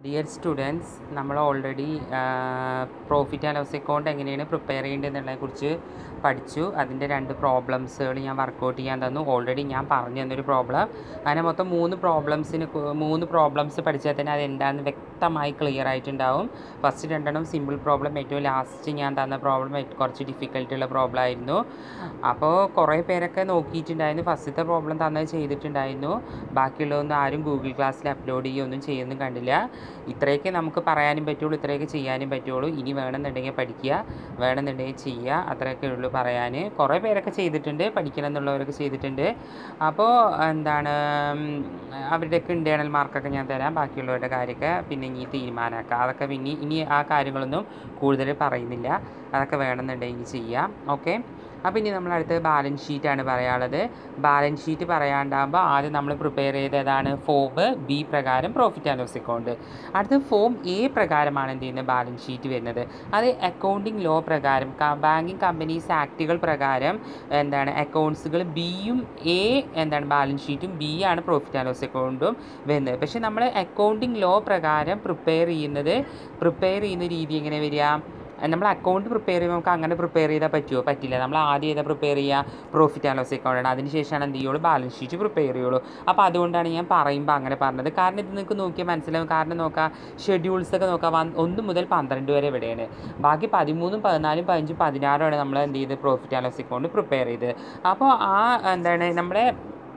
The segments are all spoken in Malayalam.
ഡിയർ സ്റ്റുഡൻസ് നമ്മൾ already profit and loss account എങ്ങനെയാണ് പ്രിപ്പയർ ചെയ്യേണ്ടതെന്നുള്ളതിനെ കുറിച്ച് പഠിച്ചു അതിൻ്റെ രണ്ട് പ്രോബ്ലംസുകൾ ഞാൻ വർക്കൗട്ട് ചെയ്യാൻ തന്നു ഓൾറെഡി ഞാൻ പറഞ്ഞു തന്നൊരു പ്രോബ്ലം അങ്ങനെ മൊത്തം മൂന്ന് പ്രോബ്ലംസിന് മൂന്ന് പ്രോബ്ലംസ് പഠിച്ചാൽ തന്നെ അത് എന്താണെന്ന് വ്യക്തമായി ക്ലിയർ ആയിട്ടുണ്ടാവും ഫസ്റ്റ് രണ്ടെണ്ണം സിമ്പിൾ പ്രോബ്ലം ഏറ്റവും ലാസ്റ്റ് ഞാൻ തന്ന പ്രോബ്ലം കുറച്ച് ഡിഫിക്കൽട്ട് ഉള്ള പ്രോബ്ലം ആയിരുന്നു അപ്പോൾ കുറേ പേരൊക്കെ നോക്കിയിട്ടുണ്ടായിരുന്നു ഫസ്റ്റത്തെ പ്രോബ്ലം തന്നത് ചെയ്തിട്ടുണ്ടായിരുന്നു ബാക്കിയുള്ളതൊന്നും ആരും ഗൂഗിൾ ക്ലാസ്സിൽ അപ്ലോഡ് ചെയ്യുകയൊന്നും ചെയ്യുന്നും കണ്ടില്ല ഇത്രയൊക്കെ നമുക്ക് പറയാനും പറ്റുള്ളൂ ഇത്രയൊക്കെ ചെയ്യാനും പറ്റുള്ളൂ ഇനി വേണമെന്നുണ്ടെങ്കിൽ പഠിക്കുക വേണമെന്നുണ്ടെങ്കിൽ ചെയ്യുക അത്രയൊക്കെ ഉള്ളൂ പറയാൻ കുറേ പേരൊക്കെ ചെയ്തിട്ടുണ്ട് പഠിക്കണം എന്നുള്ളവരൊക്കെ ചെയ്തിട്ടുണ്ട് അപ്പോൾ എന്താണ് ഉം, അവരുടെയൊക്കെ ഇൻറ്റേർണൽ മാർക്കൊക്കെ ഞാൻ തരാം ബാക്കിയുള്ളവരുടെ കാര്യമൊക്കെ പിന്നെ ഇനി തീരുമാനമാക്കാം അതൊക്കെ പിന്നെ ഇനി ആ കാര്യങ്ങളൊന്നും കൂടുതൽ പറയുന്നില്ല അതൊക്കെ വേണമെന്നുണ്ടെങ്കിൽ ചെയ്യാം ഓക്കെ അപ്പോൾ ഇനി നമ്മൾ അടുത്തത് ബാലൻസ് ഷീറ്റാണ് പറയാനുള്ളത് ബാലൻസ് ഷീറ്റ് പറയാണ്ടാകുമ്പോൾ ആദ്യം നമ്മൾ പ്രിപ്പയർ ചെയ്തതാണ് ഫോം ബി പ്രകാരം പ്രോഫിറ്റ് ആൻഡ് ലോസ് അക്കൗണ്ട് അടുത്ത ഫോം എ പ്രകാരമാണ് എന്ത് ചെയ്യുന്നത് ബാലൻസ് ഷീറ്റ് വരുന്നത് അത് അക്കൗണ്ടിങ് ലോ പ്രകാരം ബാങ്കിങ് കമ്പനീസ് ആക്റ്റുകൾ പ്രകാരം എന്താണ് അക്കൗണ്ട്സുകൾ ബിയും എ എന്താണ് ബാലൻസ് ഷീറ്റും ബി ആണ് പ്രോഫിറ്റ് ആൻഡ് ലോസ് അക്കൗണ്ടും വരുന്നത് പക്ഷേ നമ്മൾ അക്കൗണ്ടിങ് ലോ പ്രകാരം പ്രിപ്പയർ ചെയ്യുന്നത് പ്രിപ്പയർ ചെയ്യുന്ന രീതി എങ്ങനെ വരിക നമ്മൾ അക്കൗണ്ട് പ്രിപ്പയർ ചെയ്യുമ്പോൾ നമുക്ക് അങ്ങനെ പ്രിപ്പയർ ചെയ്താൽ പറ്റുമോ പറ്റില്ല നമ്മൾ ആദ്യം ഏതാ പ്രിപ്പയർ ചെയ്യുക പ്രോഫിറ്റ് ആൻഡ് ലോസ് അക്കൗണ്ട് ആണ് അതിന് ശേഷമാണ് എന്ത് ചെയ്യുള്ളൂ ബാലൻസ് ഷീറ്റ് പ്രിപ്പയർ ചെയ്യുള്ളൂ അപ്പോൾ അതുകൊണ്ടാണ് ഞാൻ പറയുമ്പോൾ അങ്ങനെ പറഞ്ഞത് കാരണം ഇത് നിങ്ങൾക്ക് നോക്കിയാൽ മനസ്സിലാവും കാരണം നോക്കാം ഷെഡ്യൂൾസ് ഒക്കെ നോക്കാം വൺ- ഒന്ന് മുതൽ പന്ത്രണ്ട് വരെ ഇവിടെയാണ് ബാക്കി പതിമൂന്നും പതിനാലും പതിനഞ്ചും പതിനാറുമാണ് നമ്മൾ എന്ത് ചെയ്ത് profit and loss account prepare ചെയ്തത് അപ്പോൾ ആ എന്താണ് നമ്മുടെ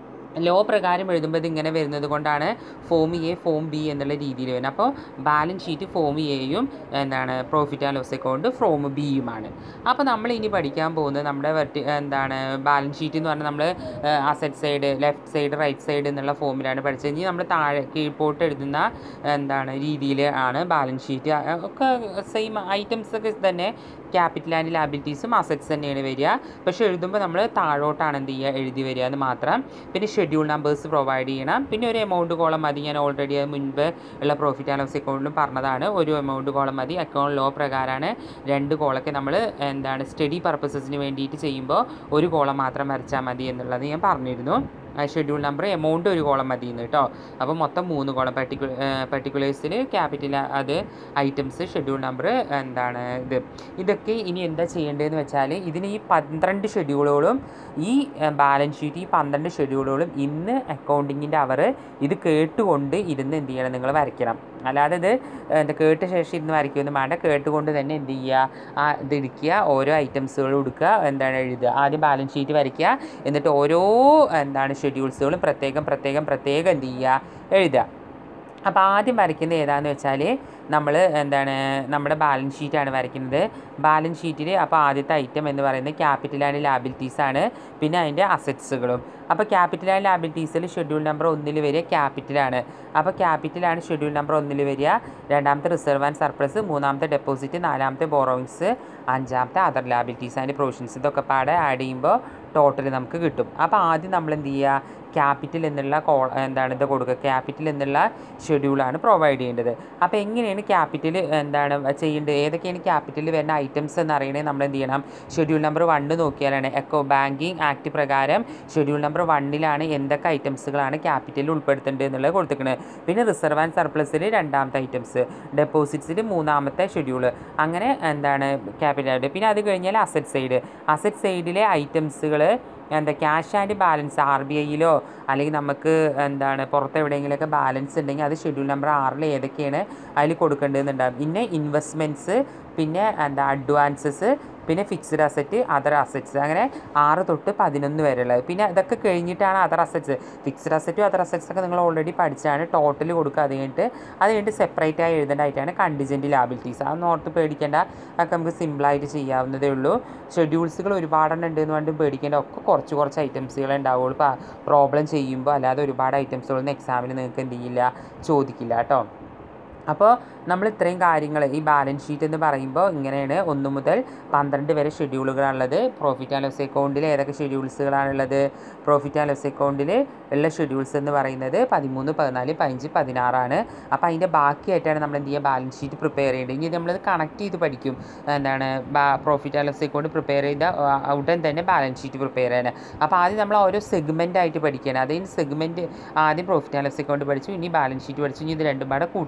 ലോ പ്രകാരം എഴുതുമ്പോൾ ഇതിങ്ങനെ വരുന്നത് കൊണ്ടാണ് ഫോം എ ഫോം ബി എന്നുള്ള രീതിയിൽ വരുന്നത് അപ്പോൾ ബാലൻസ് ഷീറ്റ് ഫോം എയും എന്താണ് profit and loss account form ബിയുമാണ് അപ്പോൾ നമ്മൾ ഇനി പഠിക്കാൻ പോകുന്നത് നമ്മുടെ വെർട്ടി എന്താണ് ബാലൻസ് ഷീറ്റ് എന്ന് പറഞ്ഞാൽ നമ്മൾ asset side left side right side എന്നുള്ള ഫോമിലാണ് പഠിച്ചത് ഇനി നമ്മൾ താഴെ കീഴ്പോട്ട് എഴുതുന്ന എന്താണ് രീതിയിൽ ആണ് ബാലൻസ് ഷീറ്റ് ഒക്കെ സെയിം ഐറ്റംസ് ഒക്കെ തന്നെ ക്യാപിറ്റൽ ആൻഡ് ലാബിലിറ്റീസും അസറ്റ്സ് തന്നെയാണ് വരിക പക്ഷേ എഴുതുമ്പോൾ നമ്മൾ താഴോട്ടാണ് എന്ത് ചെയ്യുക എഴുതി വരിക എന്ന് മാത്രം പിന്നെ ഷെഡ്യൂൾ നമ്പേഴ്സ് പ്രൊവൈഡ് ചെയ്യണം പിന്നെ ഒരു എമൗണ്ട് കോളം മതി ഞാൻ ഓൾറെഡി അത് മുൻപ് ഉള്ള പ്രോഫിറ്റ് ആൻഡ് ലോസ് അക്കൗണ്ടിലും പറഞ്ഞതാണ് ഒരു എമൗണ്ട് കോളം മതി അക്കൗണ്ട് ലോ പ്രകാരമാണ് രണ്ട് കോളൊക്കെ നമ്മൾ എന്താണ് സ്റ്റഡി പർപ്പസസിന് വേണ്ടിയിട്ട് ചെയ്യുമ്പോൾ ഒരു കോളം മാത്രം വരച്ചാൽ മതി എന്നുള്ളത് ഞാൻ പറഞ്ഞിരുന്നു ഷെഡ്യൂൾ നമ്പർ എമൗണ്ട് ഒരു കോളം മതി എന്ന് കേട്ടോ അപ്പോൾ മൊത്തം മൂന്ന് കോളം പർട്ടിക്കു പർട്ടിക്കുലേഴ്സിൽ ക്യാപിറ്റൽ അത് ഐറ്റംസ് ഷെഡ്യൂൾ നമ്പർ എന്താണ് ഇത് ഇതൊക്കെ ഇനി എന്താ ചെയ്യേണ്ടതെന്ന് വെച്ചാൽ ഇതിന് ഈ പന്ത്രണ്ട് ഷെഡ്യൂളുകളും ഈ ബാലൻസ് ഷീറ്റ് ഈ പന്ത്രണ്ട് ഷെഡ്യൂളുകളും ഇന്ന് അക്കൗണ്ടിങ്ങിൻ്റെ അവർ ഇത് കേട്ടുകൊണ്ട് ഇരുന്ന് എന്ത് ചെയ്യണം നിങ്ങൾ വരയ്ക്കണം അല്ലാതെ ഇത് എന്താ കേട്ട ശേഷം ഇരുന്ന് വരയ്ക്കുകയൊന്നും വേണ്ട കേട്ടുകൊണ്ട് തന്നെ എന്ത് ചെയ്യുക ആ ഇത് എടുക്കുക ഓരോ ഐറ്റംസുകൾ എടുക്കുക എന്താണ് എഴുതുക ആദ്യം ബാലൻസ് ഷീറ്റ് വരയ്ക്കുക എന്നിട്ട് ഓരോ എന്താണ് ഷെഡ്യൂൾസുകളും പ്രത്യേകം പ്രത്യേകം പ്രത്യേകം എന്ത് ചെയ്യുക എഴുതുക അപ്പോൾ ആദ്യം വരയ്ക്കുന്നത് ഏതാണെന്ന് വെച്ചാൽ നമ്മൾ എന്താണ് നമ്മുടെ ബാലൻസ് ഷീറ്റാണ് വരയ്ക്കുന്നത് ബാലൻസ് ഷീറ്റിൽ അപ്പോൾ ആദ്യത്തെ ഐറ്റം എന്ന് പറയുന്നത് ക്യാപിറ്റൽ ആൻഡ് ലാബിലിറ്റീസ് ആണ് പിന്നെ അതിൻ്റെ അസറ്റ്സുകളും അപ്പോൾ ക്യാപിറ്റൽ ആൻഡ് ലാബിലിറ്റീസിൽ ഷെഡ്യൂൾ നമ്പർ ഒന്നിൽ വരിക ക്യാപിറ്റലാണ് അപ്പോൾ ക്യാപിറ്റലാണ് ഷെഡ്യൂൾ നമ്പർ ഒന്നിൽ വരിക രണ്ടാമത്തെ റിസർവ് ആൻഡ് സർപ്ലസ് മൂന്നാമത്തെ ഡെപ്പോസിറ്റ് നാലാമത്തെ ബോറോയിങ്സ് അഞ്ചാമത്തെ അതർ ലാബിലിറ്റീസ് ആൻഡ് പ്രൊവിഷൻസ് ഇതൊക്കെ പാടെ ആഡ് ചെയ്യുമ്പോൾ ടോട്ടൽ നമുക്ക് കിട്ടും അപ്പോൾ ആദ്യം നമ്മൾ എന്ത് ചെയ്യുക ക്യാപിറ്റൽ എന്നുള്ള കോ എന്താണ് ഇത് കൊടുക്കുക ക്യാപിറ്റൽ എന്നുള്ള ഷെഡ്യൂളാണ് പ്രൊവൈഡ് ചെയ്യേണ്ടത് അപ്പോൾ എങ്ങനെയാണ് ക്യാപിറ്റൽ എന്താണ് ചെയ്യേണ്ടത് ഏതൊക്കെയാണ് ക്യാപിറ്റലിൽ വരുന്ന ഐറ്റംസ് എന്ന് അറിയണേ നമ്മൾ എന്ത് ചെയ്യണം ഷെഡ്യൂൾ നമ്പർ വണ്ണ് നോക്കിയാലാണ് എക്കോ ബാങ്കിങ് ആക്ട് പ്രകാരം ഷെഡ്യൂൾ നമ്പർ വണ്ണിലാണ് എന്തൊക്കെ ഐറ്റംസുകളാണ് ക്യാപിറ്റലിൽ ഉൾപ്പെടുത്തേണ്ടത് എന്നുള്ളത് കൊടുത്തിരിക്കുന്നത് പിന്നെ റിസർവ് ആൻഡ് സർപ്ലസിൽ രണ്ടാമത്തെ ഐറ്റംസ് ഡെപ്പോസിറ്റ്സിൽ മൂന്നാമത്തെ ഷെഡ്യൂൾ അങ്ങനെ എന്താണ് ക്യാപിറ്റൽ പിന്നെ അത് കഴിഞ്ഞാൽ അസറ്റ് സൈഡ് അസറ്റ് സൈഡിലെ ഐറ്റംസുകൾ എന്താ cash and balance R B ഐയിലോ അല്ലെങ്കിൽ നമുക്ക് എന്താണ് പുറത്ത് എവിടെയെങ്കിലുമൊക്കെ ബാലൻസ് ഉണ്ടെങ്കിൽ അത് ഷെഡ്യൂൾ നമ്പർ ആറിൽ ഏതൊക്കെയാണ് അതിൽ കൊടുക്കേണ്ടതെന്നുണ്ടാകും പിന്നെ ഇൻവെസ്റ്റ്മെൻറ്റ്സ് പിന്നെ എന്താ അഡ്വാൻസസ് പിന്നെ ഫിക്സ്ഡ് അസറ്റ് അതർ അസറ്റ്സ് അങ്ങനെ ആറ് തൊട്ട് പതിനൊന്ന് വരെയുള്ളത് പിന്നെ ഇതൊക്കെ കഴിഞ്ഞിട്ടാണ് അതർ അസറ്റ്സ് ഫിക്സ്ഡ് അസറ്റും അതർ അസറ്റ്സ് ഒക്കെ നിങ്ങൾ ഓൾറെഡി പഠിച്ചാണ് ടോട്ടൽ കൊടുക്കുക അത് കഴിഞ്ഞിട്ട് അത് കഴിഞ്ഞിട്ട് സെപ്പറേറ്റ് ആയി എഴുതേണ്ടതായിട്ടാണ് കണ്ടിജൻറ്റ് ലാബിലിറ്റീസ് അതൊന്നും ഓർത്ത് പേടിക്കേണ്ട അതൊക്കെ നമുക്ക് സിമ്പിളായിട്ട് ചെയ്യാവുന്നതേ ഉള്ളൂ ഷെഡ്യൂൾസുകൾ ഒരുപാടെണ്ണം ഉണ്ട് എന്ന് പറഞ്ഞിട്ട് പേടിക്കേണ്ട ഒക്കെ കുറച്ച് കുറച്ച് ഐറ്റംസുകൾ ഉണ്ടാവുള്ളൂ പ്രോബ്ലം ചെയ്യുമ്പോൾ അല്ലാതെ ഒരുപാട് ഐറ്റംസുകളൊന്നും എക്സാമിന് നിങ്ങൾക്ക് എന്ത് ചെയ്യില്ല ചോദിക്കില്ല കേട്ടോ അപ്പോൾ നമ്മൾ ഇത്രയും കാര്യങ്ങൾ ഈ ബാലൻസ് ഷീറ്റ് എന്ന് പറയുമ്പോൾ ഇങ്ങനെയാണ് ഒന്ന് മുതൽ പന്ത്രണ്ട് വരെ ഷെഡ്യൂളുകളാണുള്ളത് പ്രോഫിറ്റ് ആൻഡ് ലോസ് അക്കൗണ്ടിൽ ഏതൊക്കെ ഷെഡ്യൂൾസുകളാണുള്ളത് പ്രോഫിറ്റ് ആൻഡ് ലോസ് അക്കൗണ്ടിൽ ഉള്ള ഷെഡ്യൂൾസ് എന്ന് പറയുന്നത് പതിമൂന്ന് പതിനാല് പതിനഞ്ച് പതിനാറാണ് അപ്പോൾ അതിൻ്റെ ബാക്കിയായിട്ടാണ് നമ്മൾ എന്ത് ചെയ്യുക ബാലൻസ് ഷീറ്റ് പ്രിപ്പയർ ചെയ്യേണ്ടത് ഇനി നമ്മളത് കണക്ട് ചെയ്ത് പഠിക്കും എന്താണ് profit and loss account prepare ചെയ്ത ആ, ഉടൻ തന്നെ ബാലൻസ് ഷീറ്റ് പ്രിപ്പയർ ചെയ്യാൻ അപ്പോൾ ആദ്യം നമ്മൾ ഓരോ സെഗ്മെൻ്റ് ആയിട്ട് പഠിക്കുകയാണ് അതിന് സെഗ്മെൻറ്റ് ആദ്യം പ്രോഫിറ്റ് ആൻഡ് ലോസ് അക്കൗണ്ട് പഠിച്ചു ഇനി ബാലൻസ് ഷീറ്റ് പഠിച്ചു ഇനി ഇത് രണ്ടും പാടെ കൂട്ടി യോജിപ്പിച്ച്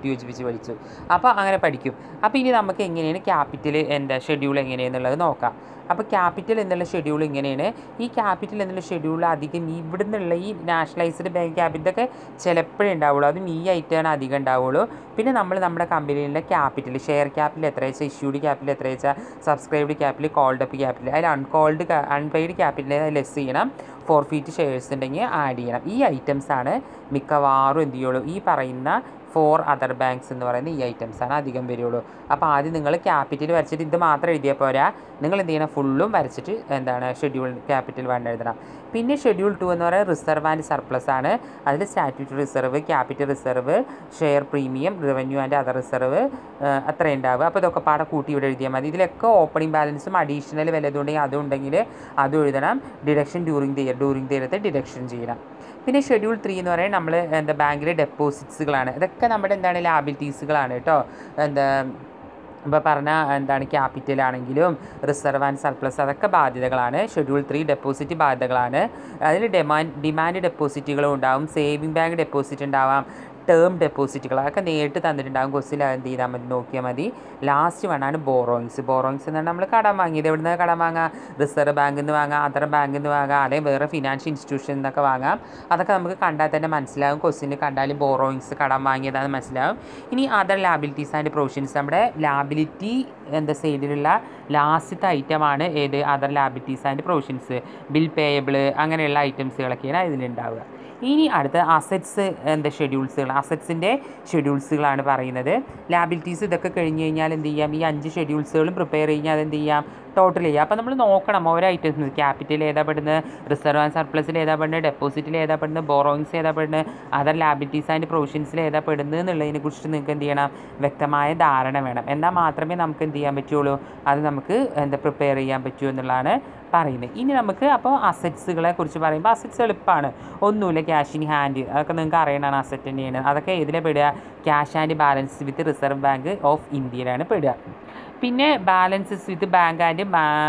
പഠിച്ചു അപ്പോൾ അങ്ങനെ പഠിക്കും അപ്പോൾ ഇനി നമുക്ക് എങ്ങനെയാണ് ക്യാപിറ്റൽ എന്താ ഷെഡ്യൂൾ എങ്ങനെയാണെന്നുള്ളത് നോക്കാം അപ്പോൾ ക്യാപിറ്റൽ എന്നുള്ള ഷെഡ്യൂൾ ഇങ്ങനെയാണ് ഈ ക്യാപിറ്റൽ എന്നുള്ള ഷെഡ്യൂൾ അധികം ഈ ഇവിടെ നിന്നുള്ള ഈ നാഷണലൈസ്ഡ് ബാങ്ക് ക്യാപിറ്റലൊക്കെ ചിലപ്പോഴേ ഉണ്ടാവുള്ളൂ അതും ഈ ഐറ്റമാണ് അധികം ഉണ്ടാവുള്ളൂ പിന്നെ നമ്മൾ നമ്മുടെ കമ്പനിയിലെ ക്യാപിറ്റൽ ഷെയർ ക്യാപിറ്റൽ എത്ര വെച്ചാൽ ഇഷ്യൂഡ് ക്യാപിറ്റൽ എത്ര വെച്ചാൽ subscribed capital called up capital അതിൽ അൺകോൾഡ് അൺപെയ്ഡ് ക്യാപിറ്റൽ ലെസ് ചെയ്യണം ഫോർ ഫീറ്റ് ഷെയർസ് ഉണ്ടെങ്കിൽ ആഡ് ചെയ്യണം ഈ ഐറ്റംസ് ആണ് മിക്കവാറും എന്ത് ചെയ്യുള്ളൂ ഈ പറയുന്ന ഫോർ അതർ ബാങ്ക്സ് എന്ന് പറയുന്ന ഈ ഐറ്റംസ് ആണ് അധികം വരുള്ളൂ അപ്പോൾ ആദ്യം നിങ്ങൾ ക്യാപിറ്റൽ വരച്ചിട്ട് ഇത് മാത്രം എഴുതിയാൽ പോരാ നിങ്ങൾ എന്ത് ചെയ്യണം ഫുള്ളും വരച്ചിട്ട് എന്താണ് ഷെഡ്യൂൾ ക്യാപിറ്റൽ വൺ എഴുതണം പിന്നെ ഷെഡ്യൂൾ ടു എന്ന് പറയുന്നത് റിസർവ് ആൻഡ് സർപ്ലസ് ആണ് അതിൽ statutory reserve capital reserve share premium revenue and other reserve അത്ര ഉണ്ടാവുക അപ്പോൾ ഇതൊക്കെ പാടെ കൂട്ടി ഇവിടെ എഴുതിയാൽ മതി ഇതിലൊക്കെ ഓപ്പണിംഗ് ബാലൻസും അഡീഷണൽ വല്ലതുണ്ടെങ്കിൽ അതും ഉണ്ടെങ്കിൽ അതും എഴുതണം deduction during the year during the ഇയറത്തെ ഡിഡക്ഷൻ ചെയ്യണം പിന്നെ ഷെഡ്യൂൾ ത്രീ എന്ന് പറയുന്നത് നമ്മൾ എന്താ ബാങ്കിലെ ഡെപ്പോസിറ്റ്സുകളാണ് ഇതൊക്കെ നമ്മുടെ എന്താണ് ലാബിലിറ്റീസുകളാണ് കേട്ടോ എന്താ ഇപ്പോൾ പറഞ്ഞ എന്താണ് ക്യാപിറ്റൽ ആണെങ്കിലും റിസർവ് ആൻഡ് സർപ്ലസ് അതൊക്കെ ബാധ്യതകളാണ് ഷെഡ്യൂൾ ത്രീ ഡെപ്പോസിറ്റ് ബാധ്യതകളാണ് അതിൽ ഡിമാൻഡ് ഡിമാൻഡ് ഡെപ്പോസിറ്റുകളും ഉണ്ടാവും സേവിങ് ബാങ്ക് ഡെപ്പോസിറ്റ് ഉണ്ടാവാം ടേം ഡെപ്പോസിറ്റുകൾ അതൊക്കെ നേരിട്ട് തന്നിട്ടുണ്ടാകും ക്വസ്റ്റിൽ എന്ത് ചെയ്താൽ മതി നോക്കിയാൽ മതി ലാസ്റ്റ് വണ്ണാണ് ബോറോയിങ്സ് ബോറോയിങ്സ് എന്ന് പറഞ്ഞാൽ നമ്മൾ കടം വാങ്ങിയത് എവിടെ നിന്ന് കടം വാങ്ങാം റിസർവ് ബാങ്കിൽ നിന്ന് വാങ്ങാം അതർ ബാങ്കിൽ നിന്ന് വാങ്ങാം അല്ലെങ്കിൽ വേറെ ഫിനാൻഷ്യൽ ഇൻസ്റ്റിറ്റ്യൂഷനിൽ നിന്നൊക്കെ വാങ്ങാം അതൊക്കെ നമുക്ക് കണ്ടാൽ തന്നെ മനസ്സിലാകും ക്വസ്റ്റിന് കണ്ടാൽ ബോറോയിങ്സ് കടം വാങ്ങിയതാണെന്ന് മനസ്സിലാവും ഇനി അതർ ലാബിലിറ്റീസ് ആൻഡ് പ്രൊവിഷൻസ് നമ്മുടെ ലാബിലിറ്റി എന്താ സൈഡിലുള്ള ലാസ്റ്റത്തെ ഐറ്റമാണ് ഏത് other liabilities and provisions bill payable അങ്ങനെയുള്ള ഐറ്റംസുകളൊക്കെയാണ് ഇതിലുണ്ടാവുക ഇനി അടുത്ത അസറ്റ്സ് എന്താ ഷെഡ്യൂൾസുകൾ അസറ്റ്സിൻ്റെ ഷെഡ്യൂൾസുകളാണ് പറയുന്നത് ലാബിലിറ്റീസ് ഇതൊക്കെ കഴിഞ്ഞ് കഴിഞ്ഞാൽ എന്ത് ചെയ്യാം ഈ അഞ്ച് ഷെഡ്യൂൾസുകളും പ്രിപ്പയർ കഴിഞ്ഞാൽ അതെന്ത് ചെയ്യാം ടോട്ടൽ ചെയ്യുക അപ്പോൾ നമ്മൾ നോക്കണം ഓരോ ഐറ്റംസ് ക്യാപിറ്റൽ ഏതാ പെടുന്നത് റിസർവ് ആൻഡ് സർപ്ലസിൽ ഏതാ പെടുന്നത് ഡെപ്പോസിറ്റിൽ ഏതാ പെടുന്നത് ബോറോയിങ്സ് ഏതാ പെടുന്നത് അതർ ലാബിലിറ്റീസ് ആൻഡ് പ്രൊവിഷൻസിൽ ഏതാ പെടുന്നത് എന്നുള്ളതിനെ കുറിച്ച് നിങ്ങൾക്ക് എന്ത് ചെയ്യണം വ്യക്തമായ ധാരണ വേണം എന്നാൽ മാത്രമേ നമുക്ക് എന്ത് ചെയ്യാൻ പറ്റുള്ളൂ അത് നമുക്ക് എന്താ പ്രിപ്പയർ ചെയ്യാൻ പറ്റൂ എന്നുള്ളതാണ് പറയുന്നത് ഇനി നമുക്ക് അപ്പോൾ അസറ്റ്സുകളെ കുറിച്ച് പറയുമ്പോൾ അസറ്റ്സ് എളുപ്പമാണ് ഒന്നുമില്ല ക്യാഷ് ഇൻ ഹാൻഡ് അതൊക്കെ നിങ്ങൾക്ക് അറിയണതാണ് അസറ്റ് തന്നെയാണ് അതൊക്കെ ഇതിലെ പെടുക cash and balance with reserve bank of ഇന്ത്യയിലാണ് പെടുക പിന്നെ balances with bank and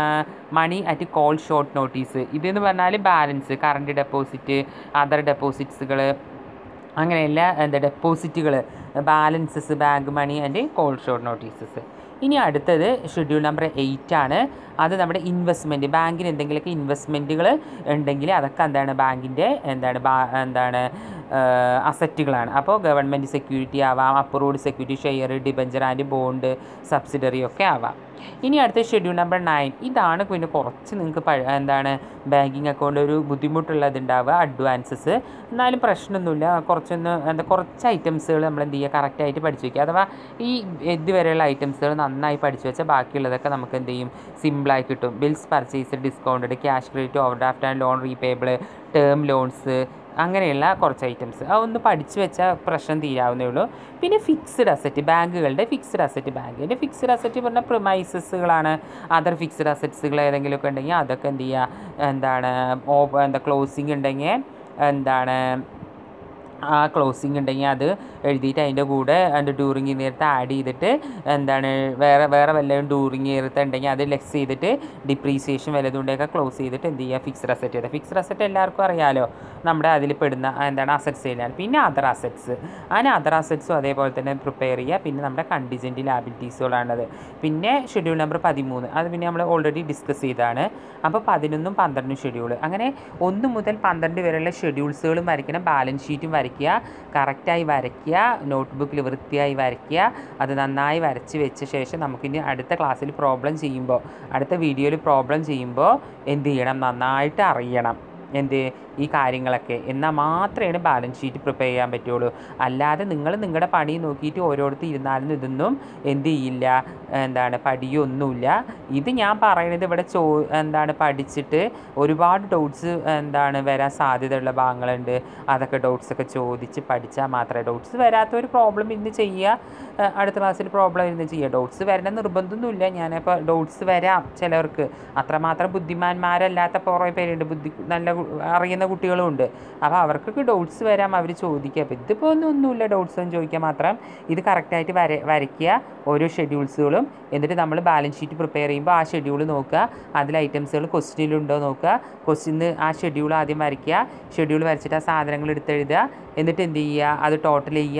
money at call short notice ഇതെന്ന് പറഞ്ഞാൽ ബാലൻസ് കറണ്ട് ഡെപ്പോസിറ്റ് അതർ ഡെപ്പോസിറ്റ്സുകൾ അങ്ങനെയുള്ള എന്താ ഡെപ്പോസിറ്റുകൾ balances bank money and call short notices ഇനി അടുത്തത് ഷെഡ്യൂൾ നമ്പർ എയ്റ്റ് ആണ് അത് നമ്മുടെ ഇൻവെസ്റ്റ്മെൻറ്റ് ബാങ്കിന് എന്തെങ്കിലുമൊക്കെ ഇൻവെസ്റ്റ്മെൻറ്റുകൾ ഉണ്ടെങ്കിൽ അതൊക്കെ എന്താണ് ബാങ്കിൻ്റെ എന്താണ് ബാ- എന്താണ് അസറ്റുകളാണ് അപ്പോൾ ഗവൺമെൻറ് സെക്യൂരിറ്റി ആവാം approved security share debenture and bond subsidiary ഒക്കെ ആവാം ഇനി അടുത്ത ഷെഡ്യൂൾ നമ്പർ നയൻ ഇതാണ് പിന്നെ കുറച്ച് നിങ്ങൾക്ക് പഴ എന്താണ് ബാങ്കിങ് അക്കൗണ്ട് ഒരു ബുദ്ധിമുട്ടുള്ളത് ഉണ്ടാവുക അഡ്വാൻസസ് എന്നാലും പ്രശ്നമൊന്നുമില്ല കുറച്ചൊന്ന് എന്താ കുറച്ച് ഐറ്റംസുകൾ നമ്മൾ എന്ത് ചെയ്യുക കറക്റ്റായിട്ട് പഠിച്ചു വയ്ക്കുക അഥവാ ഈ ഇതുവരെയുള്ള ഐറ്റംസുകൾ നന്നായി പഠിച്ചു വെച്ചാൽ ബാക്കിയുള്ളതൊക്കെ നമുക്ക് എന്ത് ചെയ്യും സിമ്പിളായി കിട്ടും bills purchase discounted cash credit overdraft and loan repayable term loans അങ്ങനെയുള്ള കുറച്ച് ഐറ്റംസ് അതൊന്ന് പഠിച്ചു വെച്ചാൽ പ്രശ്നം തീരാവുന്നേ ഉള്ളൂ പിന്നെ ഫിക്സ്ഡ് അസറ്റ് ബാങ്കുകളുടെ ഫിക്സ്ഡ് അസറ്റ് ബാങ്കിൻ്റെ ഫിക്സ്ഡ് അസറ്റ് പറഞ്ഞാൽ പ്രൊമൈസസുകളാണ് അതർ ഫിക്സ്ഡ് അസറ്റ്സുകൾ ഏതെങ്കിലുമൊക്കെ ഉണ്ടെങ്കിൽ അതൊക്കെ എന്ത് ചെയ്യുക എന്താണ് ഓ- എന്താ ക്ലോസിങ് ഉണ്ടെങ്കിൽ എന്താണ് ആ ക്ലോസിങ് ഉണ്ടെങ്കിൽ അത് എഴുതിയിട്ട് അതിൻ്റെ കൂടെ അതിൻ്റെ ഡ്യൂറിങ് നേരത്തെ ആഡ് ചെയ്തിട്ട് എന്താണ് വേറെ വേറെ വല്ലതും ഡ്യൂറിങ് നേരത്തെ ഉണ്ടെങ്കിൽ അത് ലെസ് ചെയ്തിട്ട് ഡിപ്രീസിയേഷൻ വല്ലതുകൊണ്ടൊക്കെ ക്ലോസ് ചെയ്തിട്ട് എന്ത് ചെയ്യുക ഫിക്സ്ഡ് അസറ്റ് ചെയ്ത് ഫിക്സ്ഡ് അസറ്റ് എല്ലാവർക്കും അറിയാലോ നമ്മുടെ അതിൽ പെടുന്ന എന്താണ് അസറ്റ്സ് ചെയ്യലാണ് പിന്നെ അതർ അസറ്റ്സ് അങ്ങനെ അതർ അസറ്റ്സും അതേപോലെ തന്നെ പ്രിപ്പയർ ചെയ്യുക പിന്നെ നമ്മുടെ കണ്ടിജൻറ്റ് ലാബിലിറ്റീസുകളാണത് പിന്നെ ഷെഡ്യൂൾ നമ്പർ പതിമൂന്ന് അത് പിന്നെ നമ്മൾ ഓൾറെഡി ഡിസ്കസ് ചെയ്തതാണ് അപ്പോൾ പതിനൊന്നും പന്ത്രണ്ടും ഷെഡ്യൂൾ അങ്ങനെ ഒന്ന് മുതൽ പന്ത്രണ്ട് വരെയുള്ള ഷെഡ്യൂൾസുകളും വരയ്ക്കണം ബാലൻസ് ഷീറ്റും വരയ്ക്കുക കറക്റ്റായി വരയ്ക്കുക നോട്ട്ബുക്കിൽ വൃത്തിയായി വരയ്ക്കുക അത് നന്നായി വരച്ച് വെച്ച ശേഷം നമുക്കിനി അടുത്ത ക്ലാസ്സിൽ പ്രോബ്ലം ചെയ്യുമ്പോൾ അടുത്ത വീഡിയോയിൽ പ്രോബ്ലം ചെയ്യുമ്പോൾ എന്ത് ചെയ്യണം നന്നായിട്ട് അറിയണം എന്ത് ഈ കാര്യങ്ങളൊക്കെ എന്നാൽ മാത്രമേ ബാലൻസ് ഷീറ്റ് പ്രിപ്പയർ ചെയ്യാൻ പറ്റുള്ളൂ അല്ലാതെ നിങ്ങൾ നിങ്ങളുടെ പണി നോക്കിയിട്ട് ഓരോരുത്തർ ഇരുന്നാലും ഇതൊന്നും എന്ത് ചെയ്യില്ല എന്താണ് പഠിയൊന്നുമില്ല ഇത് ഞാൻ പറയുന്നത് ഇവിടെ ചോ എന്താണ് പഠിച്ചിട്ട് ഒരുപാട് ഡൗട്ട്സ് എന്താണ് വരാൻ സാധ്യതയുള്ള ഭാഗങ്ങളുണ്ട് അതൊക്കെ ഡൗട്ട്സൊക്കെ ചോദിച്ച് പഠിച്ചാൽ മാത്രമേ ഡൗട്ട്സ് വരാത്ത ഒരു പ്രോബ്ലം ഇന്ന് ചെയ്യുക ഏഹ് അടുത്ത ക്ലാസ്സിൽ പ്രോബ്ലം ഇരുന്ന് ചെയ്യുക ഡൗട്ട്സ് വരണം നിർബന്ധമൊന്നുമില്ല ഞാനിപ്പോൾ ഡൗട്ട്സ് വരാം ചിലവർക്ക് അത്രമാത്രം ബുദ്ധിമാന്മാരല്ലാത്ത കുറേ പേരുണ്ട് ബുദ്ധി നല്ല കു- അറിയുന്ന കുട്ടികളും ഉണ്ട് അപ്പോൾ അവർക്കൊക്കെ ഡൗട്ട്സ് വരാം അവർ ചോദിക്കുക അപ്പോൾ ഇതിപ്പോൾ ഒന്നും ഒന്നുമില്ല ഡൗട്ട്സ് ഒന്നും ചോദിക്കാൻ മാത്രം ഇത് കറക്റ്റായിട്ട് വര വരയ്ക്കുക ഓരോ ഷെഡ്യൂൾസുകളും എന്നിട്ട് നമ്മൾ ബാലൻസ് ഷീറ്റ് പ്രിപ്പയർ ചെയ്യുമ്പോൾ ആ ഷെഡ്യൂൾ നോക്കുക അതിൽ ഐറ്റംസുകൾ ക്വസ്റ്റ്യനിലുണ്ടോ നോക്കുക ക്വസ്റ്റ്യന് ആ ഷെഡ്യൂൾ ആദ്യം വരയ്ക്കുക ഷെഡ്യൂൾ വരച്ചിട്ട് ആ സാധനങ്ങൾ എടുത്തെഴുതുക എന്നിട്ട് എന്ത് ചെയ്യുക അത് ടോട്ടൽ ചെയ്യുക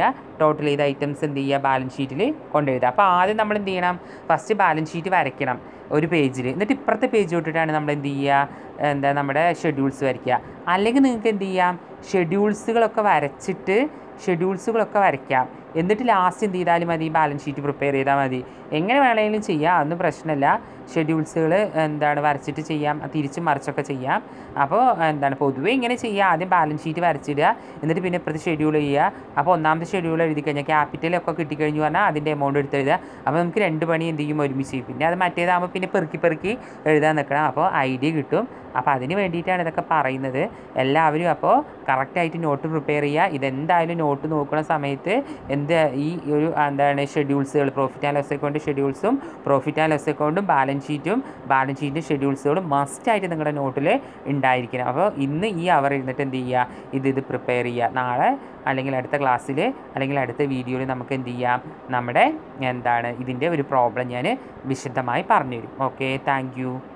ടോട്ടൽ ചെയ്ത ഐറ്റംസ് എന്ത് ചെയ്യുക ബാലൻസ് ഷീറ്റിൽ കൊണ്ടെഴുതുക അപ്പോൾ ആദ്യം നമ്മൾ എന്ത് ചെയ്യണം ഫസ്റ്റ് ബാലൻസ് ഷീറ്റ് വരയ്ക്കണം ഒരു പേജിൽ എന്നിട്ട് ഇപ്പുറത്തെ പേജ് തൊട്ടിട്ടാണ് നമ്മൾ എന്ത് ചെയ്യുക എന്താ നമ്മുടെ ഷെഡ്യൂൾസ് വരയ്ക്കുക അല്ലെങ്കിൽ നിങ്ങൾക്ക് എന്ത് ചെയ്യാം ഷെഡ്യൂൾസുകളൊക്കെ വരച്ചിട്ട് ഷെഡ്യൂൾസുകളൊക്കെ വരയ്ക്കാം എന്നിട്ട് ലാസ്റ്റ് എന്ത് ചെയ്താലും മതി ബാലൻസ് ഷീറ്റ് പ്രിപ്പയർ ചെയ്താൽ മതി എങ്ങനെ വേണമെങ്കിലും ചെയ്യാം അതൊന്നും പ്രശ്നമില്ല ഷെഡ്യൂൾസുകൾ എന്താണ് വരച്ചിട്ട് ചെയ്യാം തിരിച്ചും മറിച്ചൊക്കെ ചെയ്യാം അപ്പോൾ എന്താണ് പൊതുവേ ഇങ്ങനെ ചെയ്യുക ആദ്യം ബാലൻസ് ഷീറ്റ് വരച്ചിടുക എന്നിട്ട് പിന്നെ ഇപ്പുറത്ത് ഷെഡ്യൂൾ ചെയ്യുക അപ്പോൾ ഒന്നാമത്തെ ഷെഡ്യൂൾ എഴുതി കഴിഞ്ഞാൽ ക്യാപിറ്റലൊക്കെ കിട്ടിക്കഴിഞ്ഞു പറഞ്ഞാൽ അതിൻ്റെ എമൗണ്ട് എടുത്ത് എഴുതുക അപ്പോൾ നമുക്ക് രണ്ട് പണി എന്ത് ചെയ്യും ഒരുമിച്ച് ചെയ്യും പിന്നെ അത് മറ്റേതാകുമ്പോൾ പിന്നെ പെറുക്കി പെറുക്കി എഴുതാൻ നിൽക്കണം അപ്പോൾ ഐഡിയ കിട്ടും അപ്പോൾ അതിന് വേണ്ടിയിട്ടാണ് ഇതൊക്കെ പറയുന്നത് എല്ലാവരും അപ്പോൾ കറക്റ്റായിട്ട് നോട്ട് പ്രിപ്പയർ ചെയ്യുക ഇതെന്തായാലും നോട്ട് നോക്കുന്ന സമയത്ത് എന്ത് ഈ ഒരു എന്താണ് ഷെഡ്യൂൾസുകൾ പ്രോഫിറ്റ് ആൻഡ് ലോസ് അക്കൗണ്ട് ഷെഡ്യൂൾസും പ്രോഫിറ്റ് ആൻഡ് ലോസ് അക്കൗണ്ടും ബാലൻസ് ഷീറ്റും ബാലൻസ് ഷീറ്റിൻ്റെ ഷെഡ്യൂൾസുകളും മസ്റ്റായിട്ട് നിങ്ങളുടെ നോട്ടിൽ ഉണ്ടായിരിക്കണം അപ്പോൾ ഇന്ന് ഈ അവർ ഇരുന്നിട്ട് എന്ത് ചെയ്യുക ഇത് ഇത് പ്രിപ്പയർ ചെയ്യുക നാളെ അല്ലെങ്കിൽ അടുത്ത ക്ലാസ്സിൽ അല്ലെങ്കിൽ അടുത്ത വീഡിയോയിൽ നമുക്ക് എന്ത് ചെയ്യാം നമ്മുടെ എന്താണ് ഇതിൻ്റെ ഒരു പ്രോബ്ലം ഞാൻ വിശദമായി പറഞ്ഞു തരും ഓക്കെ താങ്ക്